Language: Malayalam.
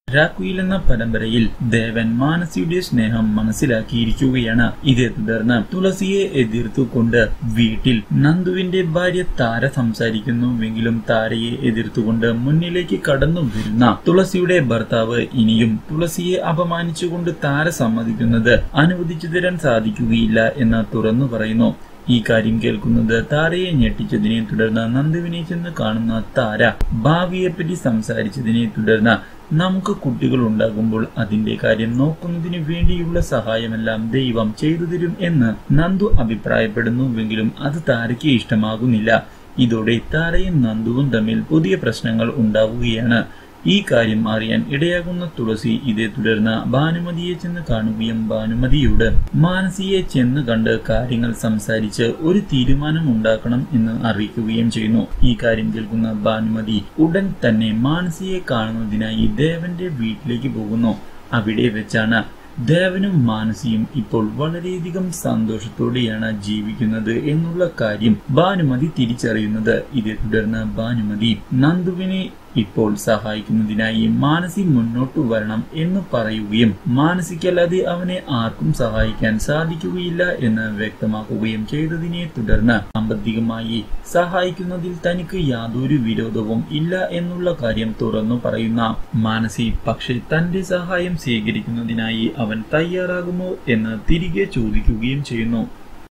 രാക്കുയിൽ എന്ന പരമ്പരയിൽ ദേവൻ മാനസിയുടെ സ്നേഹം മനസ്സിലാക്കിയിരിക്കുകയാണ് ഇതേ തുടർന്ന് തുളസിയെ എതിർത്തുകൊണ്ട് വീട്ടിൽ നന്ദുവിന്റെ ഭാര്യ താര സംസാരിക്കുന്നുവെങ്കിലും താരയെ എതിർത്തുകൊണ്ട് മുന്നിലേക്ക് കടന്നു വരുന്ന തുളസിയുടെ ഭർത്താവ് ഇനിയും തുളസിയെ അപമാനിച്ചുകൊണ്ട് താര സമ്മതിക്കുന്നത് അനുവദിച്ചു തരാൻ സാധിക്കുകയില്ല എന്ന് തുറന്നു പറയുന്നു ഈ കാര്യം കേൾക്കുന്നത് താരയെ ഞെട്ടിച്ചതിനെ തുടർന്ന് നന്ദുവിനെ ചെന്ന് കാണുന്ന താര ഭാവിയെപ്പറ്റി സംസാരിച്ചതിനെ തുടർന്ന് നമുക്ക് കുട്ടികൾ ഉണ്ടാകുമ്പോൾ അതിന്റെ കാര്യം നോക്കുന്നതിന് വേണ്ടിയുള്ള സഹായമെല്ലാം ദൈവം ചെയ്തു തരും എന്ന് നന്ദു അഭിപ്രായപ്പെടുന്നുവെങ്കിലും അത് താരയ്ക്ക് ഇഷ്ടമാകുന്നില്ല ഇതോടെ താരയും നന്ദുവും തമ്മിൽ പുതിയ പ്രശ്നങ്ങൾ ഉണ്ടാവുകയാണ് ഈ കാര്യം അറിയാൻ ഇടയാകുന്ന തുളസി ഇതേ തുടർന്ന് ഭാനുമതിയെ ചെന്ന് കാണുകയും ഭാനുമതിയോട് മാനസിയെ ചെന്ന് കണ്ട് കാര്യങ്ങൾ സംസാരിച്ച് ഒരു തീരുമാനം ഉണ്ടാക്കണം എന്ന് അറിയിക്കുകയും ചെയ്യുന്നു ഈ കാര്യം കേൾക്കുന്ന ഭാനുമതി ഉടൻ തന്നെ മാനസിയെ കാണുന്നതിനായി ദേവന്റെ വീട്ടിലേക്ക് പോകുന്നു അവിടെ വെച്ചാണ് ദേവനും മാനസിയും ഇപ്പോൾ വളരെയധികം സന്തോഷത്തോടെയാണ് ജീവിക്കുന്നത് എന്നുള്ള കാര്യം ഭാനുമതി തിരിച്ചറിയുന്നത് ഇതേ തുടർന്ന് ഭാനുമതി നന്ദുവിനെ ഇപ്പോൾ സഹായിക്കുന്നതിനായി മാനസി മുന്നോട്ട് വരണം എന്ന് പറയുകയും മാനസിക്കല്ലാതെ അവനെ ആർക്കും സഹായിക്കാൻ സാധിക്കുകയില്ല എന്ന് വ്യക്തമാക്കുകയും ചെയ്തതിനെ തുടർന്ന് സാമ്പത്തികമായി സഹായിക്കുന്നതിൽ തനിക്ക് യാതൊരു വിരോധവും ഇല്ല എന്നുള്ള കാര്യം തുറന്നു പറയുന്ന മാനസി പക്ഷെ തന്റെ സഹായം സ്വീകരിക്കുന്നതിനായി അവൻ തയ്യാറാകുമോ എന്ന് തിരികെ ചോദിക്കുകയും ചെയ്യുന്നു